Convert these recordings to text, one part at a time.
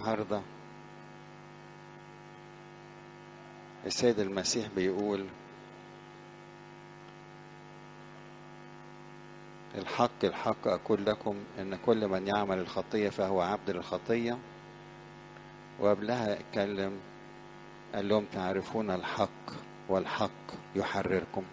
النهارده السيد المسيح بيقول الحق الحق أقول لكم إن كل من يعمل الخطية فهو عبد للخطية وقبلها اتكلم قال لهم تعرفون الحق والحق يحرركم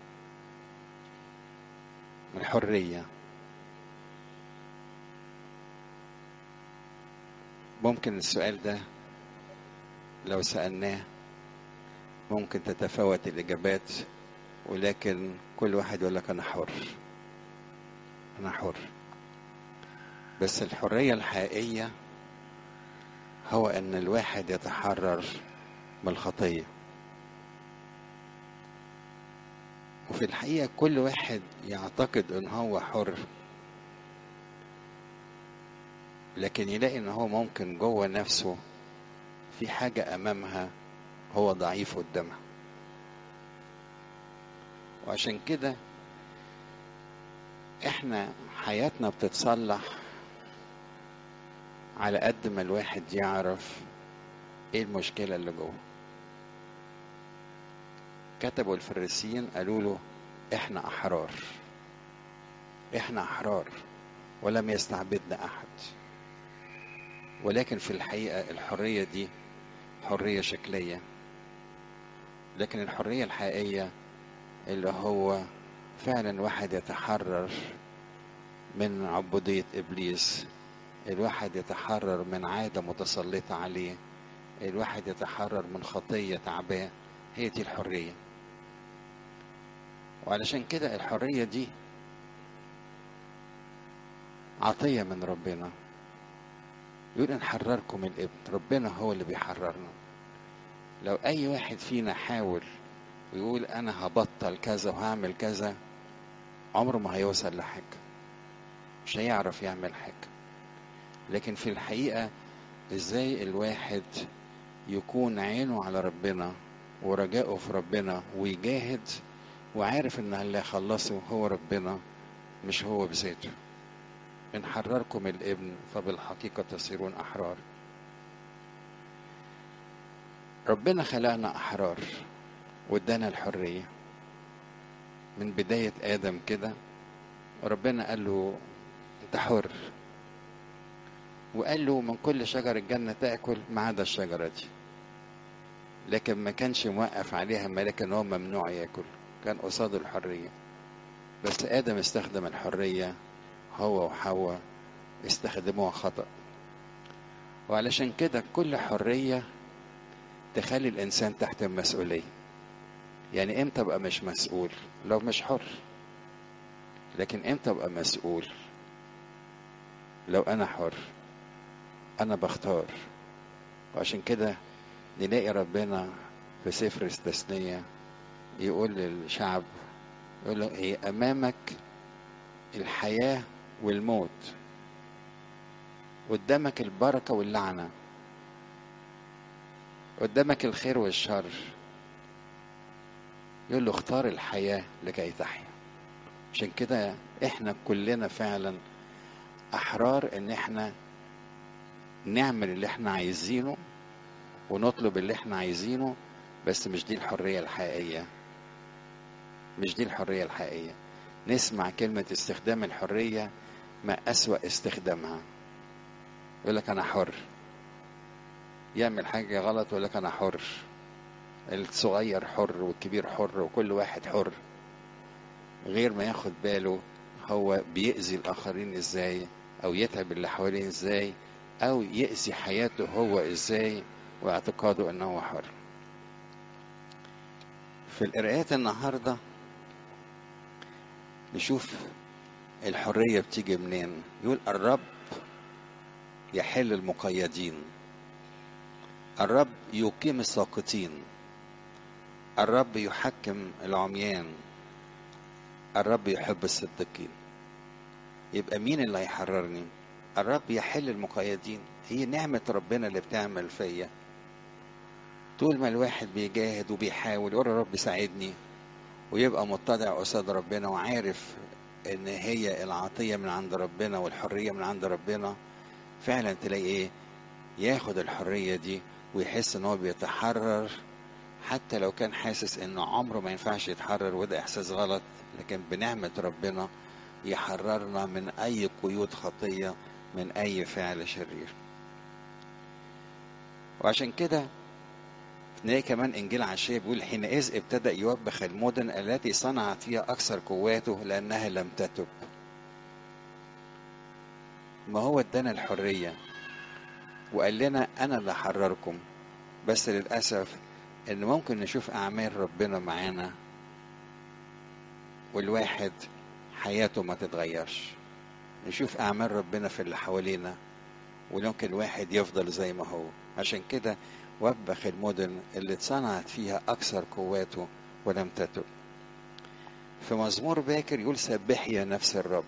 الحرية ممكن السؤال ده لو سألناه ممكن تتفاوت الإجابات ولكن كل واحد يقول لك أنا حر أنا حر بس الحرية الحقيقية هو أن الواحد يتحرر من الخطية وفي الحقيقة كل واحد يعتقد أن هو حر لكن يلاقي أن هو ممكن جوه نفسه في حاجة أمامها هو ضعيف قدامها وعشان كده احنا حياتنا بتتصلح على قد ما الواحد يعرف ايه المشكلة اللي جوه كتبوا الفريسيين قالوا له احنا احرار احنا احرار ولم يستعبدنا احد ولكن في الحقيقة الحرية دي حرية شكلية لكن الحرية الحقيقية اللي هو فعلا واحد يتحرر من عبودية إبليس الواحد يتحرر من عادة متسلطة عليه الواحد يتحرر من خطية تعباه هي دي الحرية وعلشان كده الحرية دي عطية من ربنا يقول ان حرركم الابن ربنا هو اللي بيحررنا لو اي واحد فينا حاول ويقول انا هبطل كذا وهعمل كذا عمره ما هيوصل لحاجة مش هيعرف يعمل حاجة لكن في الحقيقة ازاي الواحد يكون عينه على ربنا ورجائه في ربنا ويجاهد وعارف ان اللي هيخلصه هو ربنا مش هو بذاته إن حرركم الابن فبالحقيقة تصيرون أحرار ربنا خلقنا أحرار وادانا الحرية من بداية آدم كده ربنا قال له أنت حر وقال له من كل شجر الجنة تأكل ما عدا الشجرة دي لكن ما كانش موقف عليها ملاك ان هو ممنوع ياكل كان قصاد الحرية بس آدم استخدم الحرية هو وحواء استخدموها خطأ وعلشان كده كل حرية تخلي الإنسان تحت المسؤولية يعني امتى ابقى مش مسؤول لو مش حر لكن امتى ابقى مسؤول لو انا حر انا بختار وعشان كده نلاقي ربنا في سفر التثنية يقول للشعب يقول له هي امامك الحياة والموت قدامك البركة واللعنة قدامك الخير والشر يقول له اختار الحياة لكي تحيا عشان كده احنا كلنا فعلا احرار ان احنا نعمل اللي احنا عايزينه ونطلب اللي احنا عايزينه بس مش دي الحرية الحقيقية مش دي الحرية الحقيقية نسمع كلمة استخدام الحرية ما أسوأ استخدامها يقول لك أنا حر يعمل حاجة غلط يقول لك أنا حر الصغير حر والكبير حر وكل واحد حر غير ما ياخد باله هو بيأذي الآخرين إزاي أو يتعب اللي حواليه إزاي أو يأذي حياته هو إزاي واعتقاده أنه حر في القراءات النهارده نشوف الحرية بتيجي منين يقول الرب يحل المقيدين الرب يقيم الساقطين الرب يحكم العميان الرب يحب الصديقين يبقى مين اللي هيحررني الرب يحل المقيدين هي نعمة ربنا اللي بتعمل فيا طول ما الواحد بيجاهد وبيحاول يقول يا رب ساعدني ويبقى متضع قصاد ربنا وعارف ان هي العطيه من عند ربنا والحريه من عند ربنا فعلا تلاقي ايه ياخد الحرية دي ويحس ان هو بيتحرر حتى لو كان حاسس انه عمره ما ينفعش يتحرر وده احساس غلط لكن بنعمة ربنا يحررنا من اي قيود خطية من اي فعل شرير وعشان كده نلاقي كمان انجيل عشيه بيقول حينئذ ابتدأ يوبخ المدن التي صنعت فيها اكثر قواته لانها لم تتب ما هو ادانا الحرية وقال لنا انا اللي احرركم بس للاسف ان ممكن نشوف اعمال ربنا معانا والواحد حياته ما تتغيرش نشوف اعمال ربنا في اللي حوالينا وممكن الواحد يفضل زي ما هو عشان كده وبخ المدن اللي اتصنعت فيها اكثر قواته ولم تتب في مزمور باكر يقول سبحي يا نفس الرب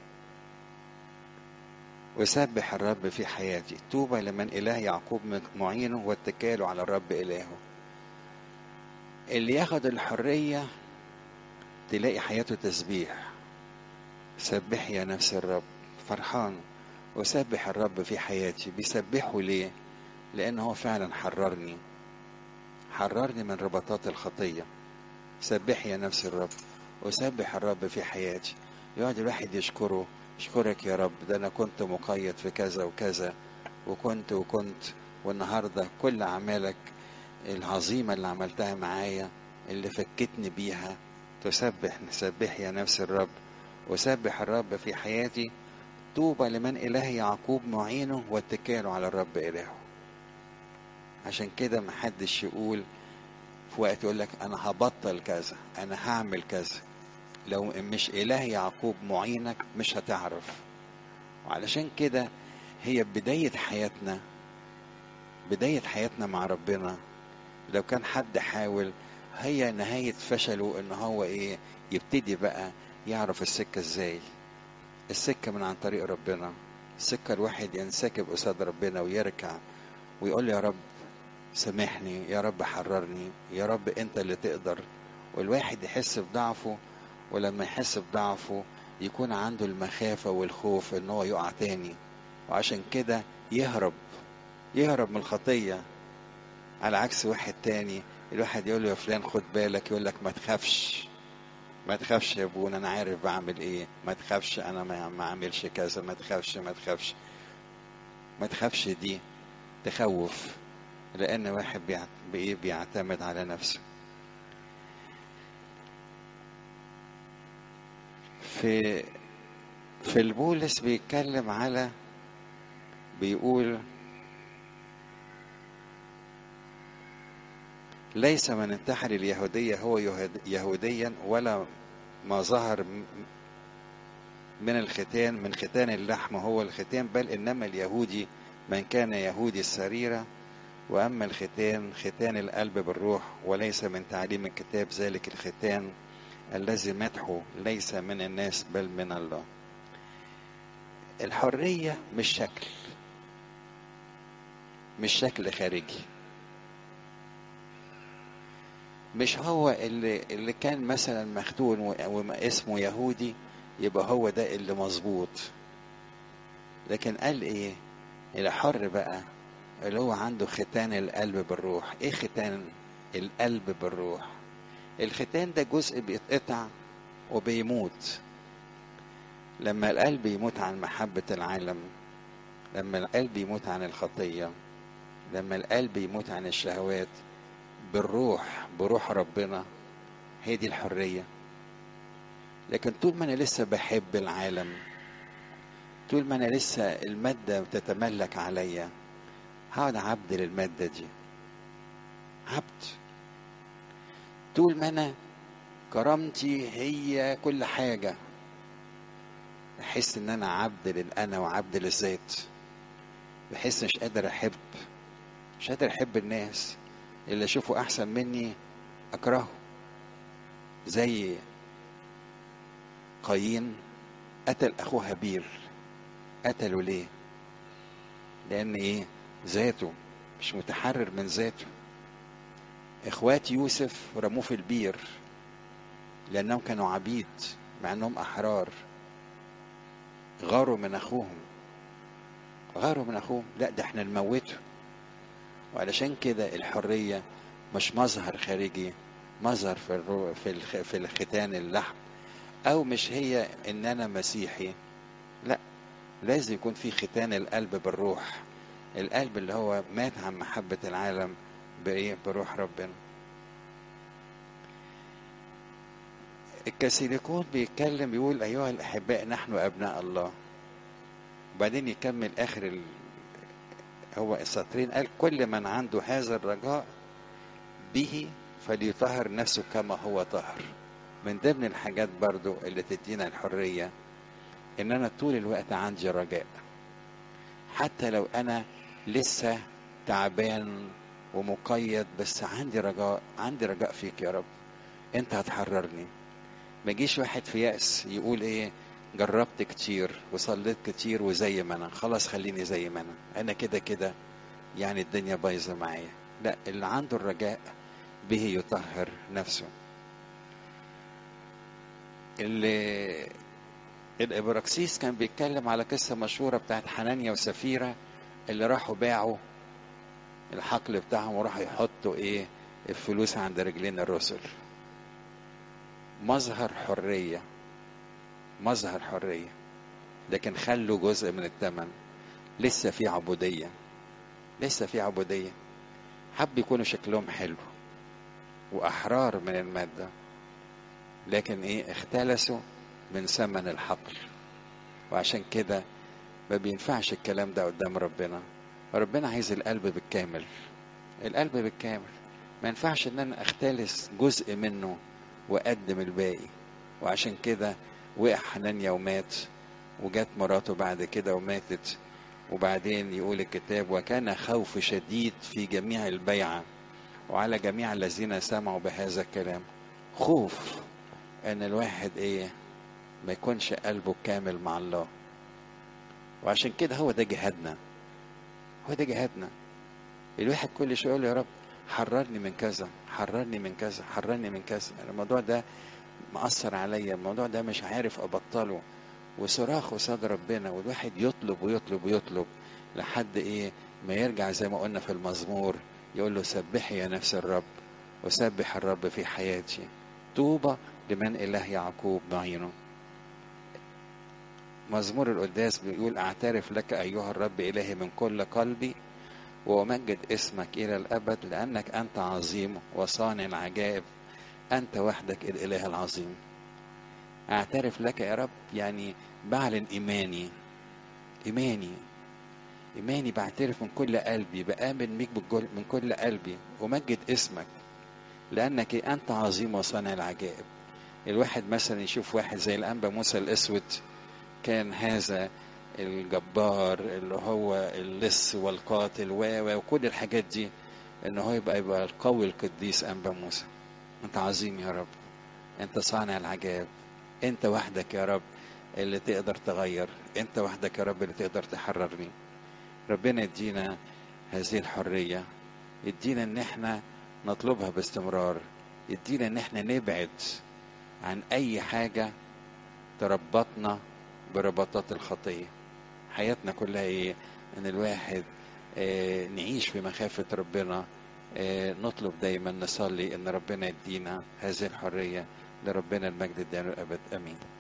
وسبح الرب في حياتي طوبى لمن إله يعقوب معينه واتكاله على الرب إلهه اللي ياخد الحرية تلاقي حياته تسبيح سبح يا نفس الرب فرحان وسبح الرب في حياتي بيسبحه ليه لأنه هو فعلا حررني حررني من ربطات الخطية سبح يا نفس الرب وسبح الرب في حياتي يقعد الواحد يشكره اشكرك يا رب ده انا كنت مقيد في كذا وكذا وكنت وكنت والنهارده كل اعمالك العظيمه اللي عملتها معايا اللي فكتني بيها تسبح نسبح يا نفس الرب وسبح الرب في حياتي طوبى لمن اله يعقوب معينه واتكاله على الرب الهه عشان كده محدش يقول في وقت يقول لك انا هبطل كذا انا هعمل كذا لو مش إله يعقوب معينك مش هتعرف وعلشان كده هي بداية حياتنا بداية حياتنا مع ربنا لو كان حد حاول هي نهاية فشله ان هو ايه يبتدي بقى يعرف السكة ازاي السكة من عن طريق ربنا السكة الواحد ينسكب قصاد ربنا ويركع ويقول يا رب سامحني يا رب حررني يا رب انت اللي تقدر والواحد يحس بضعفه ولما يحس بضعفه يكون عنده المخافة والخوف ان هو يقع تاني وعشان كده يهرب يهرب من الخطية على عكس واحد تاني الواحد يقول له يا فلان خد بالك يقول لك ما تخافش ما تخافش يا ابونا انا عارف بعمل ايه ما تخافش انا ما اعملش كذا ما تخافش ما تخافش ما تخافش دي تخوف لان واحد بايه بيعتمد على نفسه في في البولس بيتكلم على بيقول ليس من انتحر اليهودية هو يهوديا ولا ما ظهر من الختان من ختان اللحم هو الختان بل إنما اليهودي من كان يهودي السريرة وأما الختان ختان القلب بالروح وليس من تعليم الكتاب ذلك الختان الذي مدحه ليس من الناس بل من الله الحرية مش شكل مش شكل خارجي مش هو اللي اللي كان مثلا مختون واسمه يهودي يبقى هو ده اللي مظبوط لكن قال ايه الحر بقى اللي هو عنده ختان القلب بالروح ايه ختان القلب بالروح الختان ده جزء بيتقطع وبيموت لما القلب يموت عن محبة العالم لما القلب يموت عن الخطية لما القلب يموت عن الشهوات بالروح بروح ربنا هي دي الحرية لكن طول ما أنا لسه بحب العالم طول ما أنا لسه المادة بتتملك عليا هقعد عبد للمادة دي عبد طول ما أنا كرامتي هي كل حاجة بحس إن أنا عبد للأنا وعبد للذات بحس مش قادر أحب مش قادر أحب الناس اللي أشوفه أحسن مني أكرهه زي قايين قتل أخوه هابيل قتله ليه؟ لأن إيه؟ ذاته مش متحرر من ذاته إخوات يوسف رموه في البير لأنهم كانوا عبيد مع أنهم أحرار غاروا من أخوهم غاره من اخوه لا ده احنا نموته وعلشان كده الحرية مش مظهر خارجي مظهر في الرو... في الخ... في الختان اللحم او مش هي ان انا مسيحي لا لازم يكون في ختان القلب بالروح القلب اللي هو مات عن محبة العالم بإيه؟ بروح ربنا الكاثوليكون بيتكلم بيقول أيها الأحباء نحن أبناء الله وبعدين يكمل آخر ال... هو السطرين قال كل من عنده هذا الرجاء به فليطهر نفسه كما هو طهر من ضمن الحاجات برضو اللي تدينا الحرية ان انا طول الوقت عندي رجاء حتى لو انا لسه تعبان ومقيد بس عندي رجاء عندي رجاء فيك يا رب انت هتحررني ما يجيش واحد في يأس يقول ايه جربت كتير وصليت كتير وزي ما انا خلاص خليني زي ما انا انا كده كده يعني الدنيا بايظه معايا لا اللي عنده الرجاء به يطهر نفسه اللي الابراكسيس كان بيتكلم على قصه مشهوره بتاعت حنانيا وسفيره اللي راحوا باعوا الحقل بتاعهم وراحوا يحطوا ايه الفلوس عند رجلين الرسل مظهر حريه مظهر حريه لكن خلوا جزء من الثمن لسه في عبوديه لسه في عبوديه حب يكونوا شكلهم حلو واحرار من الماده لكن ايه اختلسوا من ثمن الحقل وعشان كده ما بينفعش الكلام ده قدام ربنا ربنا عايز القلب بالكامل القلب بالكامل ما ينفعش ان انا اختلس جزء منه واقدم الباقي وعشان كده وقع حنانيا ومات وجت مراته بعد كده وماتت وبعدين يقول الكتاب وكان خوف شديد في جميع البيعة وعلى جميع الذين سمعوا بهذا الكلام خوف ان الواحد ايه ما يكونش قلبه كامل مع الله وعشان كده هو ده جهادنا هو ده جهادنا الواحد كل شويه يقول يا رب حررني من كذا حررني من كذا حررني من كذا الموضوع ده مأثر عليا الموضوع ده مش عارف أبطله وصراخ قصاد ربنا والواحد يطلب ويطلب ويطلب لحد إيه ما يرجع زي ما قلنا في المزمور يقول له سبحي يا نفس الرب وسبح الرب في حياتي طوبى لمن إله يعقوب معينه مزمور القداس بيقول أعترف لك أيها الرب إلهي من كل قلبي وأمجد اسمك إلى الأبد لأنك أنت عظيم وصانع العجائب أنت وحدك الإله العظيم أعترف لك يا رب يعني بعلن إيماني إيماني إيماني بعترف من كل قلبي بآمن بيك من كل قلبي ومجد اسمك لأنك أنت عظيم وصانع العجائب الواحد مثلا يشوف واحد زي الأنبا موسى الأسود كان هذا الجبار اللي هو اللص والقاتل و وكل الحاجات دي ان هو يبقى يبقى القوي القديس انبا موسى انت عظيم يا رب انت صانع العجائب انت وحدك يا رب اللي تقدر تغير انت وحدك يا رب اللي تقدر تحررني ربنا يدينا هذه الحرية يدينا ان احنا نطلبها باستمرار يدينا ان احنا نبعد عن اي حاجة تربطنا برباطات الخطية حياتنا كلها ايه ان الواحد اه نعيش في مخافة ربنا اه نطلب دايما نصلي ان ربنا يدينا هذه الحرية لربنا المجد الدائم الابد امين